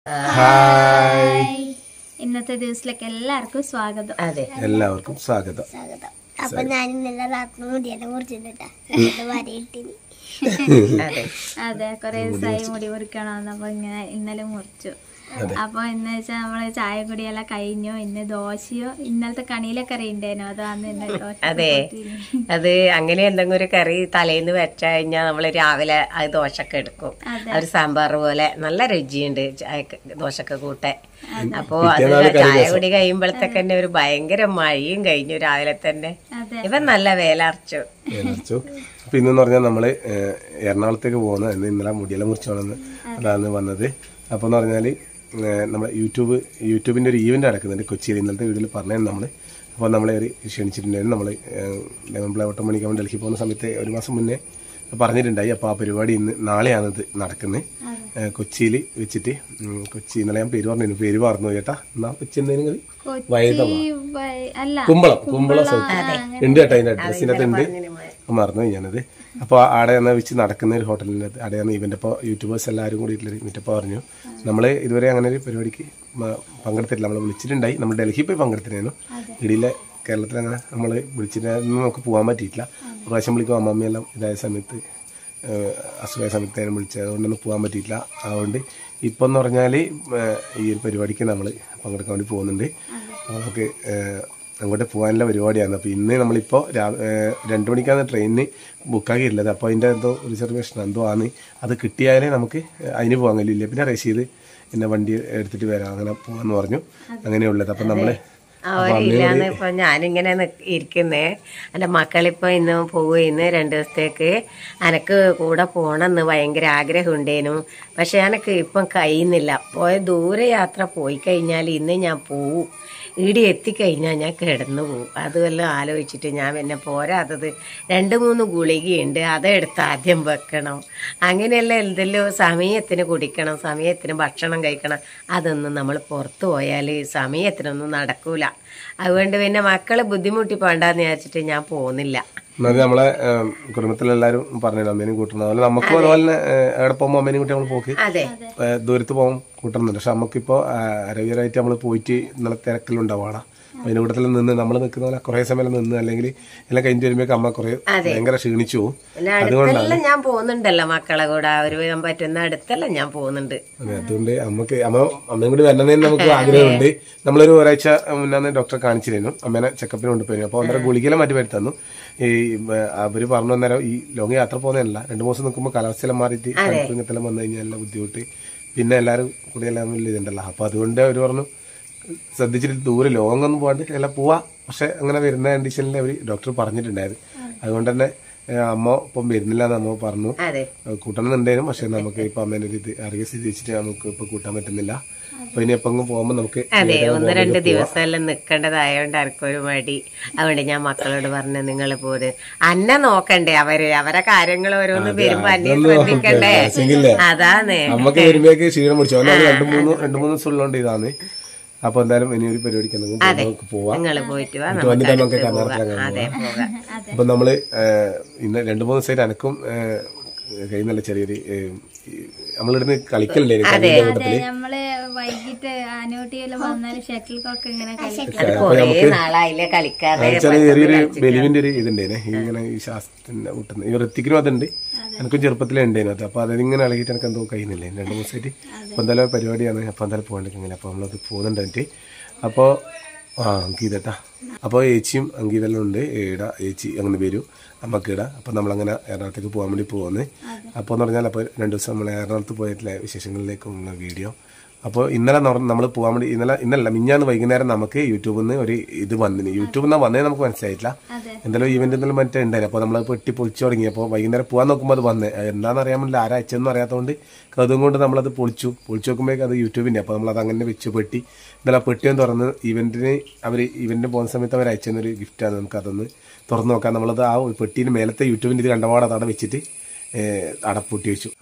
Hi ഇന്നത്തെ ദിവസത്തിലേക്ക് എല്ലാവർക്കും സ്വാഗതം അതെ എല്ലാവർക്കും സ്വാഗതം സ്വാഗതം അപ്പൊ ഞാൻ ഇന്നലെ രാത്രി മുടിയെല്ലാം മുറിച്ചിട്ടാ വരയിട്ടിന് അതെ അതെ കുറെ ദിവസമായി മുടി മുറിക്കണം അപ്പൊ ഇങ്ങനെ ഇന്നലെ മുറിച്ചു അപ്പൊ ഇന്ന് വെച്ചാൽ നമ്മള് ചായ കുടിയെല്ലാം കഴിഞ്ഞു ഇന്ന് ദോശയോ ഇന്നലത്തെ കണിയിലൊക്കെ അറിയണ്ടേനോ അതാണ് ഇന്ന് ദോശ അതെ അത് അങ്ങനെ എന്തെങ്കിലും ഒരു കറി തലേന്ന് വെച്ച കഴിഞ്ഞാൽ നമ്മൾ രാവിലെ അത് ദോശക്ക് എടുക്കും അതെ. ഒരു സാമ്പാർ പോലെ നല്ല രുചിയുണ്ട് ചായക്ക് ദോശക്ക് കൂട്ടെ അപ്പോ അത് പിറ്റേന്നാണ് കറി ചായ രസം. കുടി കഴിയുമ്പോഴത്തേക്ക് തന്നെ ഒരു ഭയങ്കര മഴയും കഴിഞ്ഞു രാവിലെ തന്നെ അതെ ഇവൻ നല്ല വേലർച്ചു വിളിച്ചു അപ്പൊ ഇന്നെന്ന് പറഞ്ഞാൽ നമ്മള് ഏഹ്, എറണാകുളത്തേക്ക് പോകുന്ന ഇന്ന് ഇന്നലെ മുടിയെല്ലാം മുറിച്ചോണെന്ന് അതാണ് വന്നത് അപ്പൊ എന്ന് പറഞ്ഞാല് ഏഹ്, നമ്മുടെ യൂട്യൂബ് യൂട്യൂബിന്റെ ഒരു ഈവന്റ് നടക്കുന്നുണ്ട് കൊച്ചിയിൽ ഇന്നലത്തെ വീഡിയോയിൽ പറഞ്ഞു നമ്മള് അപ്പോൾ നമ്മളെ ഒരു ക്ഷണിച്ചിട്ടുണ്ടായിരുന്നു നമ്മൾ ലെവൻ പ്ലവട്ടം മണിക്ക് നമ്മൾ ഡൽഹി പോകുന്ന സമയത്ത് ഒരു മാസം മുന്നേ പറഞ്ഞിട്ടുണ്ടായി അപ്പോൾ ആ പരിപാടി ഇന്ന് നാളെയാണ് ഇത് നടക്കുന്നത് കൊച്ചിയിൽ വെച്ചിട്ട് ഉം, കൊച്ചി ഇന്നലെ ഞാൻ പേര് പറഞ്ഞു പേര് പറഞ്ഞു ചേട്ടാ എന്നാ കൊച്ചി എന്തെങ്കിലും വൈദമ ഈ വൈ- അല്ല കുമ്പളം കുമ്പളം സ്ഥലത്ത് ഉണ്ട് കേട്ടോ അതിന്റെ അഡ്രസ്സിനകത്ത് ഉണ്ട് മറന്നു ഞാനത് അപ്പോൾ അവിടെ എന്നാ വെച്ച് നടക്കുന്ന ഒരു ഹോട്ടലിനകത്ത് അവിടെയാണ് ഇവന്റെ ഇപ്പോൾ യൂട്യൂബേഴ്സ് എല്ലാവരും കൂടിയിട്ടുള്ള മീറ്റപ്പ് പറഞ്ഞു നമ്മൾ ഇതുവരെ അങ്ങനെ ഒരു പരിപാടിക്ക് മ- പങ്കെടുത്തിട്ടില്ല നമ്മൾ വിളിച്ചിട്ടുണ്ടായി നമ്മൾ ഡൽഹി പോയി പങ്കെടുത്തിരുന്നു ഇടിയിലെ കേരളത്തിൽ അങ്ങനെ നമ്മൾ വിളിച്ചിട്ടായിരുന്നു നമുക്ക് പോകാൻ പറ്റിയിട്ടില്ല ഒരു പ്രാവശ്യം വിളിക്കും അമ്മമ്മയെല്ലാം ഇതായ സമയത്ത് ഏഹ് അസുഖമായ സമയത്തായാലും വിളിച്ചത് അതുകൊണ്ടൊന്നും പോകാൻ പറ്റിയിട്ടില്ല അതുകൊണ്ട് ഇപ്പം എന്ന് പറഞ്ഞാൽ ഈ ഒരു പരിപാടിക്ക് നമ്മൾ പങ്കെടുക്കാൻ വേണ്ടി പോകുന്നുണ്ട് അപ്പോൾ നമുക്ക് ഏഹ് അങ്ങോട്ട് പോകാനുള്ള പരിപാടിയാണ് അപ്പോൾ ഇന്ന് നമ്മളിപ്പോൾ രാ- ഏഹ് രണ്ട് മണിക്കാണ് ട്രെയിനിന് ബുക്കാക്കിയിട്ടുള്ളത് അപ്പോൾ അതിൻ്റെ എന്തോ റിസർവേഷൻ എന്തോ ആണ് അത് കിട്ടിയാലേ നമുക്ക് അതിന് പോകാൻ കഴിയില്ല പിന്നെ റഷീദ് എന്നെ വണ്ടി എടുത്തിട്ട് വരാം അങ്ങനെ പോകാമെന്ന് പറഞ്ഞു അങ്ങനെയുള്ളത് അപ്പം നമ്മൾ അവരില്ലാന്ന് ഇപ്പൊ ഞാനിങ്ങനെ നിക്ക് ഇരിക്കുന്നേ എന്റെ മക്കളിപ്പോ ഇന്ന് പോവുകയെന്ന് രണ്ടു ദിവസത്തേക്ക് എനക്ക് കൂടെ പോണെന്ന് ഭയങ്കര ആഗ്രഹം ഉണ്ടേനു പക്ഷെ എനക്ക് ഇപ്പം കഴിയുന്നില്ല പോയ ദൂരെ യാത്ര പോയി കഴിഞ്ഞാൽ ഇന്ന് ഞാൻ പോവും ഈടി എത്തിക്കഴിഞ്ഞാൽ ഞാൻ കിടന്നു പോവും അതുമെല്ലാം ആലോചിച്ചിട്ട് ഞാൻ പിന്നെ പോരാത്തത് രണ്ട് മൂന്ന് ഗുളികയുണ്ട് അതെടുത്ത് ആദ്യം വെക്കണം അങ്ങനെയല്ല എന്തെല്ലോ സമയത്തിന് കുടിക്കണം സമയത്തിന് ഭക്ഷണം കഴിക്കണം അതൊന്നും നമ്മൾ പുറത്തു പോയാൽ സമയത്തിനൊന്നും നടക്കൂല അതുകൊണ്ട് പിന്നെ മക്കള് ബുദ്ധിമുട്ടി പോണ്ടെന്ന് വിചാരിച്ചിട്ട് ഞാൻ പോകുന്നില്ല എന്നത് നമ്മളെ ഏഹ്, കുടുംബത്തിലെല്ലാവരും പറഞ്ഞു അമ്മേനും കൂട്ടണം അതുപോലെ നമുക്കും അതുപോലെ തന്നെ ഏഹ്, എവിടെ പോകുമ്പോൾ അമ്മേനും കൂട്ടി നമ്മൾ പോക്ക് അതെ ഏഹ്, ദൂരത്ത് പോകും കൂട്ടുന്നുണ്ട് പക്ഷെ നമുക്കിപ്പോൾ ആരോഗ്യപരമായിട്ട് നമ്മൾ പോയിട്ട് ഇന്നലെ തിരക്കിലുണ്ടാവാണ് അതിന്റെ കൂട്ടത്തിൽ നിന്ന് നമ്മൾ നിൽക്കുന്ന പോലെ കുറേ സമയം നിന്ന് അല്ലെങ്കിൽ എല്ലാം കഴിഞ്ഞ് വരുമ്പോഴേക്കും അമ്മ കുറേ ഭയങ്കര ക്ഷീണിച്ചു പോകും പിന്നെ അടുത്തെല്ലാം ഞാൻ പോകുന്നുണ്ടല്ലോ മക്കളെ കൂടെ അവര് വരാൻ പറ്റുന്ന അടുത്തെല്ലാം ഞാൻ പോകുന്നുണ്ട് അതെ അതുകൊണ്ട് അമ്മക്ക് അമ്മ അമ്മയും കൂടി വരണമെന്ന് നമുക്ക് ആഗ്രഹമുണ്ട് നമ്മളൊരു ഒരാഴ്ച മുന്നേ ഡോക്ടറെ കാണിച്ചിരുന്നു അമ്മേനെ ചെക്കപ്പിന് കൊണ്ടുപോയിരുന്നു അപ്പോൾ അന്നേരം ഗുളികയെല്ലാം മാറ്റി വരുത്തി തന്നു ഈ ഏഹ്, അവര് പറഞ്ഞു അന്നേരം ഈ ലോങ് യാത്ര പോകുന്നതല്ല രണ്ടു മൂന്ന് ദിവസം നിൽക്കുമ്പോൾ കാലാവസ്ഥയെല്ലാം മാറിയിട്ട് തണുപ്പ് ഇങ്ങനത്തെല്ലാം വന്നു കഴിഞ്ഞാൽ എല്ലാം ബുദ്ധിമുട്ട് പിന്നെ എല്ലാവരും കൂടി എല്ലാം വലിയ ഇതുണ്ടല്ലോ അപ്പൊ അതുകൊണ്ട് അവര് പറഞ്ഞു ശ്രദ്ധിച്ചിട്ട് ദൂരെ ലോങ് ഒന്നും പോകാണ്ട് എല്ലാം പോവാ പക്ഷെ അങ്ങനെ വരുന്ന കണ്ടീഷനിൽ അവർ ഡോക്ടർ പറഞ്ഞിട്ടുണ്ടായിരുന്നു അതുകൊണ്ട് തന്നെ ഏഹ്, അമ്മ ഇപ്പം വരുന്നില്ല എന്ന് അമ്മ പറഞ്ഞു അതെ കൂട്ടണമെന്നുണ്ടായിരുന്നു പക്ഷെ നമുക്ക് ഇപ്പൊ അമ്മേന്റെ ഒരു ഇത് ആരോഗ്യസ്ഥിതി വെച്ചിട്ട് നമുക്ക് ഇപ്പൊ കൂട്ടാൻ പറ്റുന്നില്ല അപ്പൊ ഇനി എപ്പം പോകുമ്പോ നമുക്ക് അതെ ഒന്ന് രണ്ട് ദിവസം എല്ലാം നിക്കേണ്ടതായോണ്ട് എനിക്കൊരു മടി അതുകൊണ്ട് ഞാൻ മക്കളോട് പറഞ്ഞു നിങ്ങൾ പോര് അന്നെ നോക്കണ്ടേ അവര് അവരെ കാര്യങ്ങൾ ഓരോന്ന് വരുമ്പോ അന്നെ ശ്രദ്ധിക്കണ്ടേ ആവശ്യമില്ല. അതാണ് അമ്മക്ക് വരുമ്പോഴേക്ക് ക്ഷീണം പിടിച്ചു അതുകൊണ്ട് രണ്ടു മൂന്ന് രണ്ടു മൂന്ന് ദിവസം ഉള്ളതുകൊണ്ട് ഇതാണ് അപ്പൊ എന്തായാലും ഇനി ഒരു പരിപാടിക്ക് എന്തെങ്കിലും നമുക്ക് പോവാം നിങ്ങൾ പോയിട്ട് വാ എന്നിട്ട് വന്നിട്ട് നമുക്ക് കർണാടകത്തിലങ്ങനെ അതെ പോകാം അപ്പൊ നമ്മള് ഏഹ്, ഇന്ന് രണ്ടു മൂന്ന് ദിവസമായിട്ട് എനക്കും കഴിയുന്നല്ല ചെറിയൊരു ഏഹ്, ഈ നമ്മളിടുന്ന് കളിക്കലുണ്ടായിരുന്നു കളിയുടെ കൂട്ടത്തില് നമ്മള് വൈകിട്ട് ആനൂട്ടിയെല്ലാം വന്നാല് ഷട്ടിൽ കോക്ക് ഇങ്ങനെ കളിക്കും അപ്പൊ കൊറേ നമുക്ക് നാളായില്ലേ കളിക്കാതെ വെച്ചാൽ ചെറിയൊരു ബലിവിന്റെ ഒരു ഇതുണ്ടേനെ ഇങ്ങനെ ഈ ശാസ്ത്രത്തിന്റെ കൂട്ടുന്ന ഈ ഋത്തിക്കിനും അതുണ്ട് എനിക്കും ചെറുപ്പത്തിലേ ഉണ്ടായിരുന്നു അത് അപ്പൊ അതിങ്ങനെ ഇളകിയിട്ട് എനിക്ക് എന്തോ കഴിയുന്നില്ലേ രണ്ടു ദിവസമായിട്ട് അപ്പൊ എന്തായാലും പരിപാടിയാണ് അപ്പൊ എന്തായാലും പോകണ്ടെങ്കിൽ അപ്പൊ നമ്മളത് പോകുന്നുണ്ട് എന്നിട്ട് അപ്പോ ആ അങ്കീതട്ടാ അപ്പോൾ ഏച്ചിയും അങ്കീതെല്ലാം ഉണ്ട് ഈട ഏച്ചി അങ്ങനെ വരും അമ്മക്ക് ഇട അപ്പം നമ്മളങ്ങനെ എറണാകുളത്തേക്ക് പോകാൻ വേണ്ടി പോകുന്നത് അപ്പോൾ എന്ന് പറഞ്ഞാൽ അപ്പോൾ രണ്ട് ദിവസം നമ്മൾ എറണാകുളത്ത് പോയിട്ടുള്ള വിശേഷങ്ങളിലേക്കുള്ള വീഡിയോ അപ്പോൾ ഇന്നലെ നമ്മൾ പോകാൻ വേണ്ടി ഇന്നലെ ഇന്നല്ല മിഞ്ഞാന്ന് വൈകുന്നേരം നമുക്ക് യൂട്യൂബിൽ നിന്ന് ഒരു ഇത് വന്നിന് യൂട്യൂബിൽ നിന്ന് വന്നേ നമുക്ക് മനസ്സിലായിട്ടില്ല എന്തായാലും ഈവന്റ് എന്തെങ്കിലും മറ്റേ ഉണ്ടായിരുന്നു അപ്പോൾ നമ്മൾ പെട്ടി പൊളിച്ചു തുടങ്ങി അപ്പോൾ വൈകുന്നേരം പോകാൻ നോക്കുമ്പോൾ അത് വന്നേ എന്താണെന്ന് അറിയാൻ പറ്റില്ല ആരാ അയച്ചതെന്ന് അറിയാത്തതുകൊണ്ട് അതും കൊണ്ട് നമ്മളത് പൊളിച്ചു പൊളിച്ചു നോക്കുമ്പോഴേക്കും അത് യൂട്യൂബിൻ്റെ അപ്പോൾ നമ്മളത് അങ്ങനെ വെച്ച് പെട്ടി ഇന്നലെ ആ പെട്ടിയും തുറന്ന് ഇവന്റിന് അവർ ഇവന്റിന് പോകുന്ന സമയത്ത് അവർ അയച്ചെന്നൊരു ഗിഫ്റ്റാണ് നമുക്ക് അതൊന്ന് തുറന്നു നോക്കാം നമ്മളത് ആ പെട്ടിന് മേലത്തെ യൂട്യൂബിൻ്റെ ഇത് കണ്ടപാട് അത് അവിടെ വെച്ചിട്ട് അടപ്പൂട്ടി വെച്ചു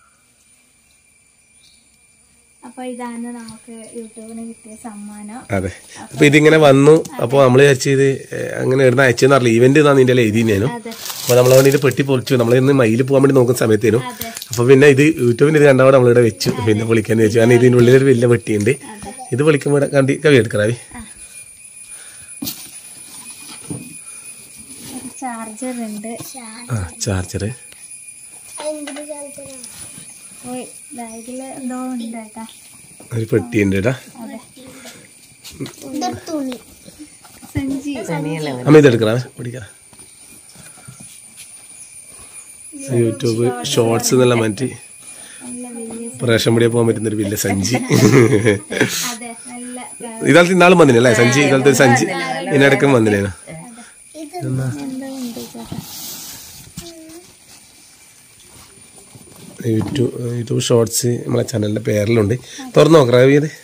അപ്പൊ ഇതാണ് നമുക്ക് യൂട്യൂബിന് കിട്ടിയ സമ്മാനം അതെ അപ്പൊ ഇതിങ്ങനെ വന്നു അപ്പൊ നമ്മൾ വിചാരിച്ചു ഇത് ഏഹ്, അങ്ങനെ ഇടുന്ന അയച്ചെന്ന് അറിയില്ല ഇവന്റ് ഇതാ നിന്റെ എഴുതിനേനു അതെ അപ്പൊ നമ്മൾ വേണ്ടി പെട്ടി പൊളിച്ചു നമ്മൾ ഇന്ന് മയിൽ പോകാൻ വേണ്ടി നോക്കുന്ന സമയത്തേനു അപ്പൊ അപ്പൊ പിന്നെ ഇത് യൂട്യൂബിൽ ഇത് കണ്ടവിടെ നമ്മളിവിടെ വെച്ചു പിന്നെ പൊളിക്കാന്ന് വെച്ചു കാരണം ഇതിന്റെ ഉള്ളിൽ ഒരു വലിയ പെട്ടിയുണ്ട് ഇത് പൊളിക്കുമ്പോൾ ഇവിടെ കണ്ടി കവി എടുക്കറാവി ചാർജർ ഉണ്ട് ആ ചാർജർ എന്തൊരു ചാർജറാണ് ഓയ് ദാ ഇതില് എന്തോ ഉണ്ട് കേട്ടാ ഒരു പെട്ടിയുണ്ട് കേട്ടാ ഇതൊരു തുണി സഞ്ചി അമ്മ ഇത് എടുക്കറാവേ പൊടിക്കാം യൂട്യൂബ് ഷോർട്സ് എന്നുള്ള മാറ്റി റേഷൻ പിടിയെ പോകാൻ പറ്റുന്ന ഒരു വലിയ സഞ്ചി അതെ നല്ല ഇതാലത്ത് ഇന്നാളും വന്നില്ലേ സഞ്ചി ഇതാലത്തെ ഒരു സഞ്ചി ഇതിനടക്കം വന്നില്ലേനോ എന്തോ ഉണ്ട് ചേട്ടാ യൂട്യൂബ് യൂട്യൂബ് ഷോർട്സ് നമ്മളെ ചാനലിന്റെ പേരിലുണ്ട് തുറന്നു നോക്കാം റവി ഇത്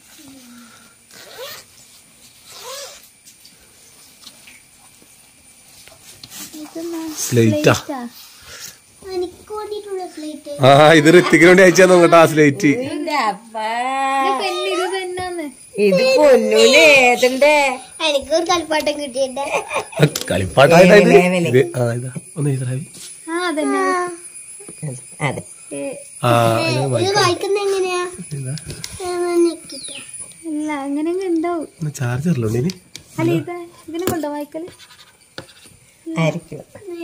സ്ലേറ്റാ എനിക്ക് വേണ്ടിയിട്ടുള്ള സ്ലേറ്റ് ആ ഇത് ഋത്തിക്കിന് വേണ്ടി അയച്ചാ നോക്കട്ടെ ആ സ്ലേറ്റ് പെണ്ണ് ഇത് പെണ്ണാന്ന് ഇത് പൊന്നൂല് ഏതിന്റെ എനിക്ക് ഒരു കളിപ്പാട്ടം കിട്ടിയിട്ട് കളിപ്പാട്ടായിട്ട് ഇത് ആ ഇതാ ഒന്ന് ഇത് റവി ആ അതന്നെ അതെ ഏ, ആ ഇത് വായി- ഇത് വായിക്കുന്ന എങ്ങനെയാ ഇതാ. ഞെക്കിട്ടാ അല്ല അങ്ങനെ ഉണ്ടാവും ഒന്ന് ചാർജറിലുണ്ട് ഇനി അല്ല ഇത് ഇതിനെ കൊണ്ടോ വായിക്കല് ആയിരിക്കും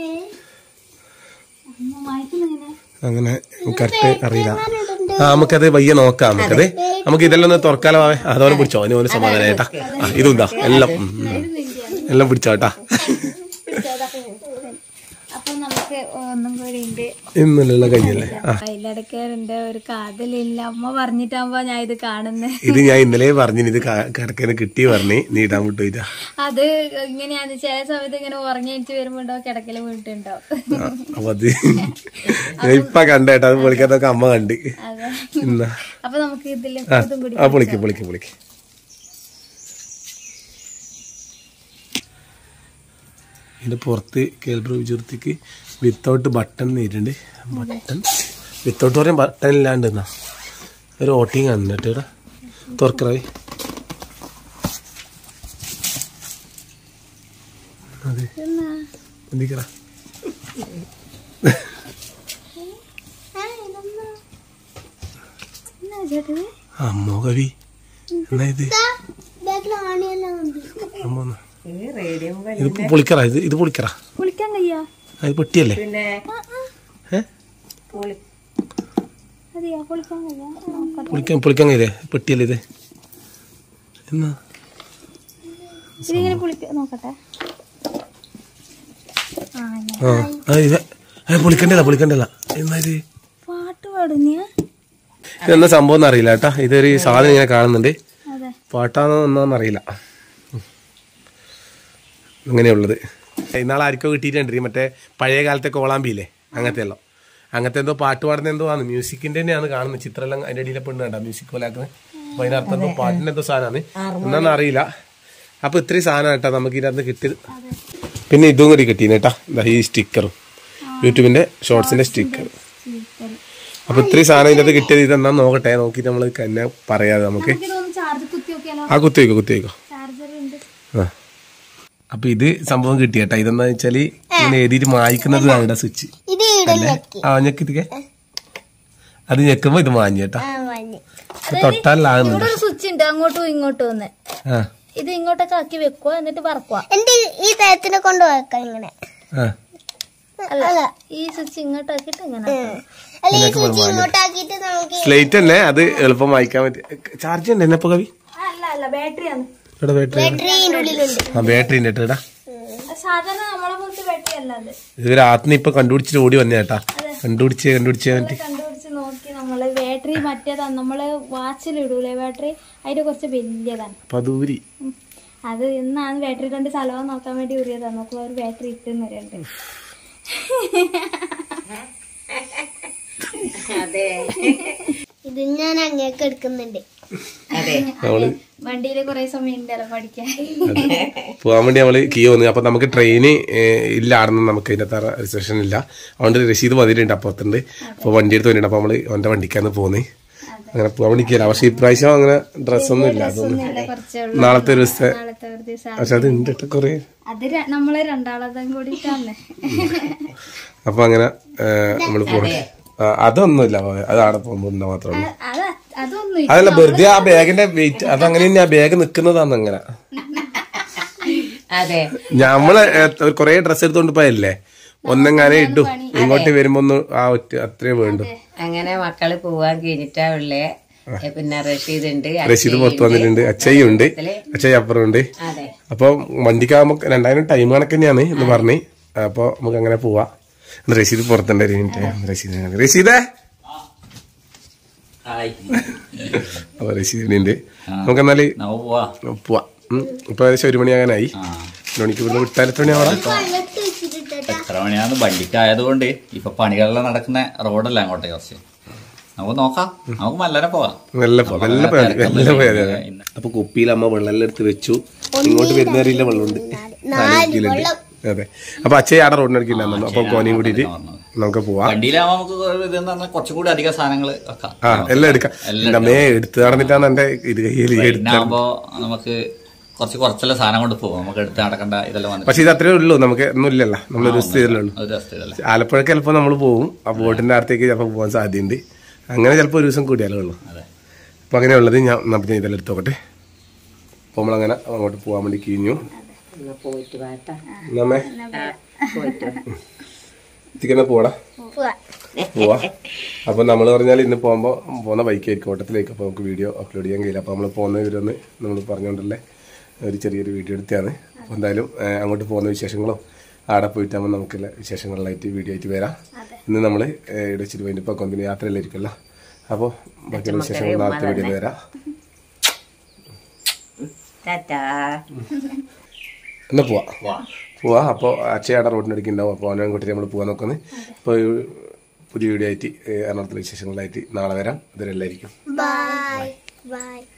അമ്മ വായിക്കുന്ന എങ്ങനെ അങ്ങനെ കറക്റ്റ് അറിയില്ല ആ നമുക്കത് വയ്യ നോക്കാം നമുക്കത് നമുക്ക് ഇതെല്ലാം ഒന്ന് തുറക്കാലോ ആവേ അതോടെ പിടിച്ചോ അതിന് ഒരു സമാധാനം ഏട്ടാ ആ ഇതും ഇതാ എല്ലാം ഉം, ഉം. എല്ലാം പിടിച്ചോട്ടാ അപ്പൊ നമുക്ക് ഒന്നും കൂടി ഉണ്ട് ഇന്നലെല്ലാം കഴിഞ്ഞല്ലേ ആ കയ്യിലടക്കാറുണ്ട് ഒരു കാതലില്ല അമ്മ പറഞ്ഞിട്ടാകുമ്പോ ഞാൻ ഇത് കാണുന്നത് ഇത് ഞാൻ ഇന്നലെ പറഞ്ഞു ഇത് കിടക്കന് കിട്ടി പറഞ്ഞ് നീ ഇടാൻ വിട്ടു ഇതാ അത് ഇങ്ങനെയാന്ന് ചില സമയത്ത് ഇങ്ങനെ ഉറങ്ങിയിട്ട് വരുമ്പോണ്ടോ കിടക്കല് വീട്ടുണ്ടോ ആ, അപ്പൊ അത് ഞാൻ ഇപ്പൊ കണ്ടേട്ടാ അത് പൊളിക്കാത്തൊക്കെ അമ്മ കണ്ട് അതെ ഇന്നാ അപ്പൊ നമുക്ക് ഇതില് ആ ഇതും കൂടി ആ പൊളിക്ക് പൊളിക്ക് പൊളിക്ക് ഇതിന്റെ പുറത്ത് കേൾബ്രോ വിചുർത്തിക്ക് വിത്തൗട്ട് ബട്ടൺ നേരിട്ടുണ്ട് ബട്ടൺ വിത്തൗട്ട് പറയാൻ ബട്ടൺ ഇല്ലാണ്ട് എന്നാ ഒരു ഓട്ടിങ് ആണ് കേട്ടോ ഇവിടെ തുറക്കറായി അതെ എന്തിക്കറ എന്നാ ചേട്ടത് അമ്മോ കവി എന്നാ ഇത് ബാക്കിൽ ആണിയെല്ലാം ഉണ്ട് അമ്മ ഒന്ന്. ഈ റേഡിയോ ഇത് പൊളിക്കറ ഇത് ഇത് പൊളിക്കറ കുളിക്കാൻ കഴിയാ ആ, ഇത് പെട്ടിയല്ലേ പിന്നെ ഏ പൊളി അതെയാ കുളിക്കാൻ കഴിയാ നോക്കട്ടെ. പൊളിക്കാൻ പൊളിക്കാൻ കഴിയില്ലേ പെട്ടിയല്ലേ ഇത് എന്നാ ഇതിങ്ങനെ കുളിക്ക നോക്കട്ടെ ആ ഇങ്ങനെ. ആ ആ, ഇത് ഏ, പൊളിക്കണ്ടല്ല പൊളിക്കണ്ടല്ല എന്നാ ഇത് പാട്ട് പാടുന്നിയ ഇതെന്താ സംഭവം എന്ന് അറിയില്ല കേട്ടാ ഇതൊരു സാധനം ഇങ്ങനെ കാണുന്നുണ്ട് അതെ പാട്ടാന്നോ ഒന്നോന്ന് അറിയില്ല അങ്ങനെയുള്ളത് ഇന്നാളെ ആർക്കോ കിട്ടിയിട്ടുണ്ട് ഈ മറ്റേ പഴയ കാലത്തെ കോളാമ്പിയില്ലേ അങ്ങനത്തെ എല്ലാം അങ്ങനത്തെ എന്തോ പാട്ട് പാടുന്ന എന്തോ ആണ് മ്യൂസിക്കിന്റെ തന്നെയാണ് കാണുന്നത് ചിത്രമെല്ലാം അതിന്റെ അടിയിലെ പെണ്ണ് കണ്ട മ്യൂസിക് പോലാക്കുന്നത് അപ്പൊ അതിനർത്ഥം എന്തോ പാട്ടിന്റെ എന്തോ സാധനമാണ് എന്നാന്ന് അറിയില്ല അപ്പൊ ഇത്രയും സാധനം കേട്ടാ നമുക്ക് ഇതിനകത്ത് കിട്ടിയത് പിന്നെ ഇതും കൂടി കിട്ടീന് കേട്ടാ ദാ ഈ സ്റ്റിക്കറും യൂട്യൂബിന്റെ ഷോർട്സിന്റെ സ്റ്റിക്കർ അപ്പൊ ഇത്രയും സാധനം ഇതിനകത്ത് കിട്ടിയത് ഇതെന്നാ നോക്കട്ടെ നോക്കിയിട്ട് നമ്മൾ തന്നെ പറയാതെ നമുക്ക് എനിക്ക് തോന്നുന്നു ചാർജ് കുത്തി നോക്കിയാലോ ആ കുത്തി വയ്ക്കോ കുത്തി വയ്ക്കോ ചാർജർ ഉണ്ട് ആ അപ്പൊ ഇത് സംഭവം കിട്ടി കേട്ടാ ഇതെന്താ വെച്ചാല് ഇങ്ങനെ എഴുതിയിട്ട് മായ്ക്കുന്നതാണ് ഇവിടെ സ്വിച്ച് ഇത് ഇവിടെ ഞെക്കി ആ ഞെക്കിത്തിക്കെ അത് ഞെക്കുമ്പോ ഇത് മാഞ്ഞു കേട്ടാ ആ മഞ്ഞ് തൊട്ടാലാകുന്നുണ്ട് ഇവിടെ ഒരു സ്വിച്ച് ഉണ്ട് അങ്ങോട്ടും ഇങ്ങോട്ടും ഒന്ന് ആ ഇത് ഇങ്ങോട്ടൊക്കെ ആക്കി വെക്കുക എന്നിട്ട് പറക്കുക എന്റെ ഈ തരത്തിനെ കൊണ്ട് വെക്കാം ഇങ്ങനെ ആ അല്ല ഈ സ്വിച്ച് ഇങ്ങോട്ട് ആക്കിയിട്ട് ഇങ്ങനെ ആക്കണം. അല്ല ഈ സ്വിച്ച് ഇങ്ങോട്ടാക്കിയിട്ട് നമുക്ക് സ്ലേറ്റ് തന്നെ അത് എളുപ്പം വായിക്കാൻ പറ്റും ചാർജ് ഉണ്ട് എന്നെ ഇപ്പൊ കവി ആ, അല്ല അല്ല ബാറ്ററിയാണ് ഇവിടെ ബാറ്ററി ട്രെയിൻ ഉള്ളിലുണ്ട് ആ ബാറ്ററി ഉണ്ട് കേട്ടോ സാധാരണ നമ്മളെ പോലത്തെ ബാറ്ററി അല്ല അത് ഇത് രാത്രി ഇപ്പൊ കണ്ടുപിടിച്ചിട്ട് ഓടി വന്നേ കേട്ടാ കണ്ടുപിടിച്ച് കണ്ടുപിടിച്ച് എന്നിട്ട് കണ്ടുപിടിച്ച് നോക്കി നമ്മള് ബാറ്ററി മറ്റേതാണ് നമ്മള് വാച്ചിൽ ഇടൂലേ ബാറ്ററി അതിന്റെ കുറച്ച് വലിയതാണ് അപ്പൊ അത് ഊരി ഉം. അത് ഇന്നാണ് ബാറ്ററി രണ്ട് സ്ഥലവും നോക്കാൻ വേണ്ടി ഊരിയതാണ് നോക്കുമ്പോ ഒരു ബാറ്ററി ഇട്ടെന്ന് പറയുന്നുണ്ട് അതെ ഇത് ഞാൻ അങ്ങേക്ക് എടുക്കുന്നുണ്ട് അതെ നമ്മള് വണ്ടിയിൽ കുറെ സമയം ഉണ്ടല്ലോ പഠിക്കാൻ പോകാൻ വേണ്ടി നമ്മള് കീ വന്നു അപ്പൊ നമുക്ക് ട്രെയിന് ഇല്ല ആടുന്ന നമുക്ക് ഇതിന്റെ അത്ര റിസർവേഷൻ ഇല്ല അതുകൊണ്ട് രസീത് വന്നിട്ടുണ്ട് അപ്പുറത്തുണ്ട് അപ്പൊ വണ്ടി എടുത്ത് വന്നിട്ടുണ്ട് അപ്പൊ നമ്മള് അവന്റെ വണ്ടിക്കാന്ന് പോന്നേ അങ്ങനെ പോകാൻ വേണ്ടിക്കില്ല പക്ഷെ ഇപ്രാവശ്യം അങ്ങനെ ഡ്രസ്സൊന്നും ഇല്ല അതൊന്നും ഒന്നുമില്ല കുറച്ചേ ഉള്ളൂ നാളത്തെ ഒരു ദിവസത്തെ നാളത്തെ ഒരു ദിവസം പക്ഷെ അത് ഉണ്ട് കേട്ടോ കൊറേ അത് ര- നമ്മള് രണ്ടാളതും കൂടിയിട്ടാണ് അപ്പൊ അങ്ങനെ ഏഹ്, നമ്മള് പോകണം ആ, അതൊന്നുമില്ല മോനെ. അത് അവിടെ പോകുമ്പോ ഇന്ന മാത്രമേ ഉള്ളൂ അത് അതൊന്നും അതല്ല വെറുതെ ആ ബാഗിന്റെ വെയിറ്റ് അതങ്ങനെ തന്നെ ആ ബാഗ് നിക്കുന്നതാന്ന് അങ്ങനെ അതെ ഞമ്മള് കൊറേ ഡ്രസ്സ് എടുത്തോണ്ട് പോയല്ലേ ഒന്നെങ്ങാനെ ഇട്ടു ഇങ്ങോട്ട് വരുമ്പോ ഒന്ന് ആ ഒറ്റ അത്രേ വേണ്ടു അങ്ങനെ മക്കള് പോവാൻ കഴിഞ്ഞിട്ടാ ഉള്ളേ ഏ, പിന്നെ റഷീദ് ഉണ്ട് റഷീദ് പുറത്ത് വന്നിട്ടുണ്ട് അച്ചയും ഉണ്ട് അച്ചയ്യ അപ്പുറം ഉണ്ട് അതെ അപ്പൊ വണ്ടിക്കാകുമ്പോ രണ്ടായിരം ടൈം കണക്ക് തന്നെയാണ് എന്ന് പറഞ്ഞ് അപ്പൊ നമുക്ക് അങ്ങനെ പോവാ ഒന്ന് റഷീദ് പുറത്തുണ്ട് ഒരു മിനിറ്റ് റഷീദ് കാണാം. റഷീദേ അപ്പൊ റഷീദിനുണ്ട് നമുക്ക് എന്നാല് നമ്മ പോവാ പോവാ ഉം. ഇപ്പൊ ഏകദേശം ഒരു മണിയാകാനായി ആ ഒരു മണിക്ക് ഇവിടുന്ന് വിട്ടാൽ എത്ര മണിയാവണം എത്ര മണിയാന്ന് വണ്ടിക്കായതുകൊണ്ട് ഇപ്പൊ പണികളെല്ലാം നടക്കുന്ന റോഡല്ല അങ്ങോട്ടേ കുറച്ച് നമുക്ക് നോക്കാം നമുക്ക് മല്ലനെ പോവാം നല്ല പോ- നല്ല പോയാ മതി, നല്ല പോയാ മതി. ഇന്ന് അപ്പൊ കുപ്പിയിൽ അമ്മ വെള്ളം എടുത്ത് വെച്ചു ഇങ്ങോട്ട് വരുന്നവരില്ല വെള്ളമുണ്ട് നാല് കുപ്പിയിലുണ്ട് അതെ അപ്പൊ അച്ഛൻ ആടെ റോഡിനടുക്കിണ്ടായിരുന്നു അപ്പൊ കോനിയും കൂട്ടിയിട്ട് നമുക്ക് പോവാം വണ്ടിയിലാവുമ്പോ നമുക്ക് ഇതെന്ന് പറഞ്ഞാൽ കുറച്ചും കൂടി അധികം സാധനങ്ങൾ വെക്കാം ആ എല്ലാം എടുക്കാം എന്റെ അമ്മയെ എടുത്ത് നടന്നിട്ടാണ് എന്റെ ഇത് കയ്യിൽ എടുത്ത ട്രെയിനാകുമ്പോ നമുക്ക് കുറച്ച് കുറച്ചെല്ലാം സാധനം കൊണ്ട് പോകും നമുക്ക് എടുത്ത് നടക്കേണ്ട ഇതെല്ലാം വന്നിട്ട് പക്ഷെ ഇത് അത്രേ ഉള്ളൂ നമുക്ക് ഒന്നും ഇല്ലല്ലോ നമ്മൾ ഒരു ദിവസത്തെ ഉള്ളൂ ഒരു രസത്തിലല്ലേ ആലപ്പുഴക്ക് ചിലപ്പോൾ നമ്മൾ പോകും ആ ബോട്ടിന്റെ അടുത്തേക്ക് ചിലപ്പോൾ പോകാൻ സാധ്യതയുണ്ട് അങ്ങനെ ചിലപ്പോൾ ഒരു ദിവസം കൂടിയാലേ ഉള്ളൂ അതെ അപ്പൊ അങ്ങനെയുള്ളത് ഞാൻ നമുക്ക് ഇതെല്ലാം എടുത്തോട്ടെ അപ്പൊ നമ്മളങ്ങനെ അങ്ങോട്ട് പോകാൻ വേണ്ടി കിഞ്ഞു എന്നാ പോയിട്ട് വാട്ടാ നമ്മേ പോയിട്ട് വാ. ഇതിക്കന്നെ പോടാ പോവാ അപ്പൊ നമ്മൾ പറഞ്ഞാൽ ഇന്ന് പോകുമ്പോ പോകുന്ന ബൈക്കായിരിക്കും ഓട്ടത്തിലേക്ക് അപ്പൊ നമുക്ക് വീഡിയോ അപ്ലോഡ് ചെയ്യാൻ കഴിയില്ല അപ്പൊ നമ്മൾ പോകുന്ന ഇവരൊന്ന് നമ്മൾ പറഞ്ഞുകൊണ്ടല്ലേ ഒരു ചെറിയൊരു വീഡിയോ എടുത്താണ് അപ്പൊ എന്തായാലും ഏഹ്, അങ്ങോട്ട് പോകുന്ന വിശേഷങ്ങളോ ആടെ പോയിട്ടാകുമ്പോൾ നമുക്കുള്ള വിശേഷങ്ങളിലായിട്ട് വീഡിയോ ആയിട്ട് വരാം ഇന്ന് നമ്മൾ ഇവിടെ വെച്ചിട്ട് പോയിട്ട് ഇപ്പൊ കൊന്തിന് യാത്രയിലായിരിക്കുമല്ലോ അപ്പോൾ ബാക്കിയുള്ള വിശേഷങ്ങൾ നാളത്തെ വീഡിയോയിൽ വരാം ടാറ്റാ എന്നാ പോവാം പോവാ അപ്പോൾ അക്ഷയാടെ റോഡിനടുക്ക് ഉണ്ടാവും അപ്പോൾ അവനെ കൂട്ടി നമ്മൾ പോകാൻ നോക്കുന്നത് അപ്പോൾ പുതിയ വീഡിയോ ആയിട്ട് ഏഹ്, എറണാകുളത്തിലെ വിശേഷങ്ങളായിട്ട് നാളെ വരാം ഇവരെല്ലായിരിക്കും ബൈ ബൈ